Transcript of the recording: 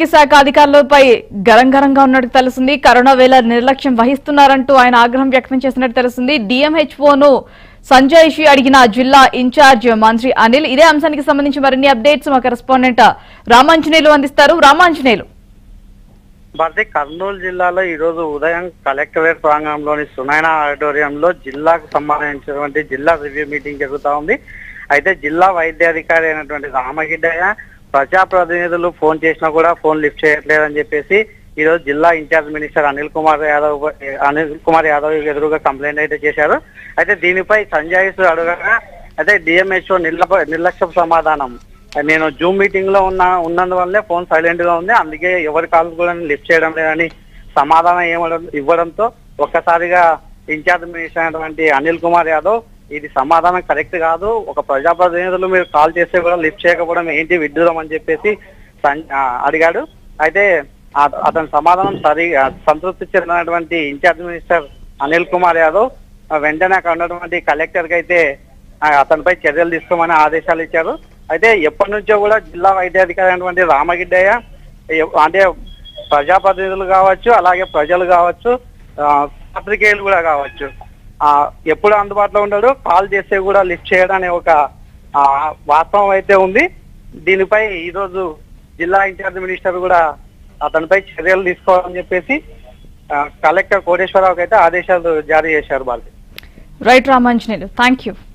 శాఖ అధికారులపై గరంగరంగా ఉన్నట్టు తెలుస్తుంది కరోనా వేళ నిర్లక్ష్యం వహిస్తున్నారంటూ ఆయన ఆగ్రహం వ్యక్తం చేసినట్టు తెలుస్తుంది డిఎంహెచ్ఓను సంజయ్ షి అడిగిన జిల్లా ఇన్ఛార్జ్ మంత్రి అనిల్ ఇదే అంశానికి సంబంధించి మరిన్ని అప్డేట్స్ మా కరెస్పాండెంట్ రామాంజనేయులు అందిస్తారు రామాంజనేయులు భారతి కర్నూలు జిల్లాలో ఈ రోజు ఉదయం కలెక్టరేట్ ప్రాంగణంలోని సునైన ఆడిటోరియంలో జిల్లాకు సంబంధించినటువంటి జిల్లా రివ్యూ మీటింగ్ జరుగుతా ఉంది అయితే జిల్లా వైద్యాధికారి అయినటువంటి రామగిడ్డయ్య ప్రజాప్రతినిధులు ఫోన్ చేసినా కూడా ఫోన్ లిఫ్ట్ చేయట్లేదని చెప్పేసి ఈ రోజు జిల్లా ఇన్ఛార్జ్ మినిస్టర్ అనిల్ కుమార్ యాదవ్ అనిల్ కుమార్ యాదవ్ ఎదురుగా కంప్లైంట్ అయితే చేశారు అయితే దీనిపై సంజయ్ అడగగా అయితే డిఎంహెచ్ఓ నిర్లప నిర్లక్ష్య సమాధానం నేను జూమ్ మీటింగ్ లో ఉన్న ఉన్నందువల్లే ఫోన్ సైలెంట్ గా ఉంది అందుకే ఎవరి కాల్స్ కూడా లిఫ్ట్ చేయడం లేదని సమాధానం ఏమడం ఇవ్వడంతో ఒక్కసారిగా ఇన్ఛార్జ్ మినిస్టర్ అయినటువంటి అనిల్ కుమార్ యాదవ్ ఇది సమాధానం కరెక్ట్ కాదు ఒక ప్రజాప్రతినిధులు మీరు కాల్ చేస్తే కూడా లిఫ్ట్ చేయకపోవడం ఏంటి విడ్డూరం అని చెప్పేసి సం- ఆ, అడిగాడు అయితే ఆ- అతని సమాధానం సరి ఆ, సంతృప్తి చెందినటువంటి ఇన్ఛార్జ్ మినిస్టర్ అనిల్ కుమార్ యాదవ్ ఆ, వెంటనే అక్కడ ఉన్నటువంటి కలెక్టర్ కి అయితే ఆ, అతనిపై చర్యలు తీసుకోమని ఆదేశాలు ఇచ్చారు అయితే ఎప్పటి నుంచో కూడా జిల్లా వైద్యాధికారి అయినటువంటి రామగిడ్డయ్య ఎ- అంటే ప్రజాప్రతినిధులు కావచ్చు అలాగే ప్రజలు కావచ్చు ఆ, పత్రికేయులు కూడా కావచ్చు ఆ, ఎప్పుడు అందుబాటులో ఉండడు కాల్ చేస్తే కూడా లిఫ్ట్ చేయడం అనే ఒక ఆ, వాస్తవం అయితే ఉంది దీనిపై ఈరోజు జిల్లా ఇన్ఛార్జ్ మినిస్టర్ కూడా అతనిపై చర్యలు తీసుకోవాలని చెప్పేసి ఆ, కలెక్టర్ కోటేశ్వరరావుకి అయితే ఆదేశాలు జారీ చేశారు వాళ్ళు రైట్ రామాంజనేయులు థ్యాంక్ యూ